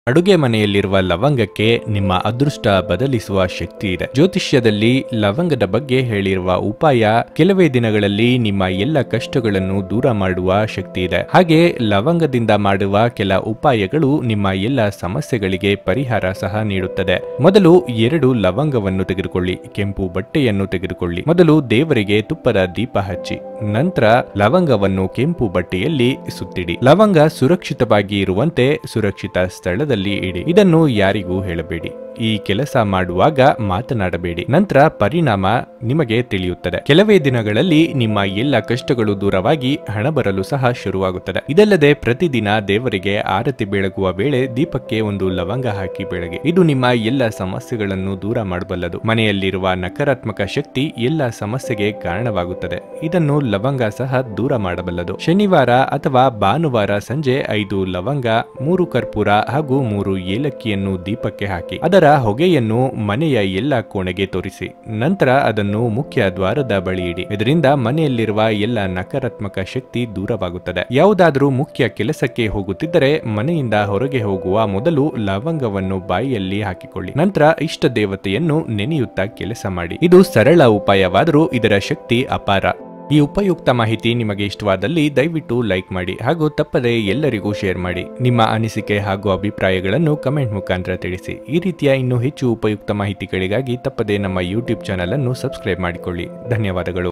ಅಡುಗೆ ಮನೆಯಲ್ಲಿರುವ ಲವಂಗಕ್ಕೆ ನಿಮ್ಮ ಅದೃಷ್ಟ ಬದಲಿಸುವ ಶಕ್ತಿ ಇದೆ ಜ್ಯೋತಿಷ್ಯದಲ್ಲಿ ಲವಂಗದ ಬಗ್ಗೆ ಹೇಳಿರುವ ಉಪಾಯ ಕೆಲವೇ ದಿನಗಳಲ್ಲಿ ನಿಮ್ಮ ಎಲ್ಲ ಕಷ್ಟಗಳನ್ನು ದೂರ ಮಾಡುವ ಶಕ್ತಿ ಇದೆ ಹಾಗೆ ಲವಂಗದಿಂದ ಮಾಡುವ ಕೆಲ ಉಪಾಯಗಳು ನಿಮ್ಮ ಎಲ್ಲ ಸಮಸ್ಯೆಗಳಿಗೆ ಪರಿಹಾರ ಸಹ ನೀಡುತ್ತದೆ ಮೊದಲು ಎರಡು ಲವಂಗವನ್ನು ತೆಗೆದುಕೊಳ್ಳಿ ಕೆಂಪು ಬಟ್ಟೆಯನ್ನು ತೆಗೆದುಕೊಳ್ಳಿ ಮೊದಲು ದೇವರಿಗೆ ತುಪ್ಪದ ದೀಪ ಹಚ್ಚಿ ನಂತರ ಲವಂಗವನ್ನು ಕೆಂಪು ಬಟ್ಟೆಯಲ್ಲಿ ಸುತ್ತಿಡಿ ಲವಂಗ ಸುರಕ್ಷಿತವಾಗಿ ಇರುವಂತೆ ಸುರಕ್ಷಿತ ಸ್ಥಳದಲ್ಲಿ ಇಡಿ ಇದನ್ನು ಯಾರಿಗೂ ಹೇಳಬೇಡಿ ಈ ಕೆಲಸ ಮಾಡುವಾಗ ಮಾತನಾಡಬೇಡಿ ನಂತರ ಪರಿಣಾಮ ನಿಮಗೆ ತಿಳಿಯುತ್ತದೆ ಕೆಲವೇ ದಿನಗಳಲ್ಲಿ ನಿಮ್ಮ ಎಲ್ಲ ಕಷ್ಟಗಳು ದೂರವಾಗಿ ಹಣ ಬರಲು ಸಹ ಶುರುವಾಗುತ್ತದೆ ಇದಲ್ಲದೆ ಪ್ರತಿದಿನ ದೇವರಿಗೆ ಆರತಿ ಬೆಳಗುವ ವೇಳೆ ದೀಪಕ್ಕೆ ಒಂದು ಲವಂಗ ಹಾಕಿ ಬೆಳಗಿ ಇದು ನಿಮ್ಮ ಎಲ್ಲ ಸಮಸ್ಯೆಗಳನ್ನು ದೂರ ಮಾಡಬಲ್ಲದು ಮನೆಯಲ್ಲಿರುವ ನಕಾರಾತ್ಮಕ ಶಕ್ತಿ ಎಲ್ಲ ಸಮಸ್ಯೆಗೆ ಕಾರಣವಾಗುತ್ತದೆ ಇದನ್ನು ಲವಂಗ ಸಹ ದೂರ ಮಾಡಬಲ್ಲದು ಶನಿವಾರ ಅಥವಾ ಭಾನುವಾರ ಸಂಜೆ ಐದು ಲವಂಗ ಮೂರು ಕರ್ಪೂರ ಹಾಗೂ ಮೂರು ಏಲಕ್ಕಿಯನ್ನು ದೀಪಕ್ಕೆ ಹಾಕಿ ಅದರ ಹೊಗೆಯನ್ನು ಮನೆಯ ಎಲ್ಲ ಕೋಣೆಗೆ ತೋರಿಸಿ ನಂತರ ಅದನ್ನು ಮುಖ್ಯ ದ್ವಾರದ ಬಳಿ ಇಡಿ ಇದರಿಂದ ಮನೆಯಲ್ಲಿರುವ ಎಲ್ಲ ನಕಾರಾತ್ಮಕ ಶಕ್ತಿ ದೂರವಾಗುತ್ತದೆ ಯಾವುದಾದರೂ ಮುಖ್ಯ ಕೆಲಸಕ್ಕೆ ಹೋಗುತ್ತಿದ್ದರೆ ಮನೆಯಿಂದ ಹೊರಗೆ ಹೋಗುವ ಮೊದಲು ಲವಂಗವನ್ನು ಬಾಯಿಯಲ್ಲಿ ಹಾಕಿಕೊಳ್ಳಿ ನಂತರ ಇಷ್ಟ ದೇವತೆಯನ್ನು ನೆನೆಯುತ್ತಾ ಕೆಲಸ ಮಾಡಿ ಇದು ಸರಳ ಉಪಾಯವಾದರೂ ಇದರ ಶಕ್ತಿ ಅಪಾರ ಈ ಉಪಯುಕ್ತ ಮಾಹಿತಿ ನಿಮಗೆ ಇಷ್ಟವಾದಲ್ಲಿ ದಯವಿಟ್ಟು ಲೈಕ್ ಮಾಡಿ ಹಾಗೂ ತಪ್ಪದೆ ಎಲ್ಲರಿಗೂ ಶೇರ್ ಮಾಡಿ ನಿಮ್ಮ ಅನಿಸಿಕೆ ಹಾಗೂ ಅಭಿಪ್ರಾಯಗಳನ್ನು ಕಮೆಂಟ್ ಮುಖಾಂತರ ತಿಳಿಸಿ ಈ ರೀತಿಯ ಇನ್ನೂ ಹೆಚ್ಚು ಉಪಯುಕ್ತ ಮಾಹಿತಿಗಳಿಗಾಗಿ ತಪ್ಪದೆ ನಮ್ಮ ಯೂಟ್ಯೂಬ್ ಚಾನಲ್ ಅನ್ನು ಸಬ್ಸ್ಕ್ರೈಬ್ ಮಾಡಿಕೊಳ್ಳಿ ಧನ್ಯವಾದಗಳು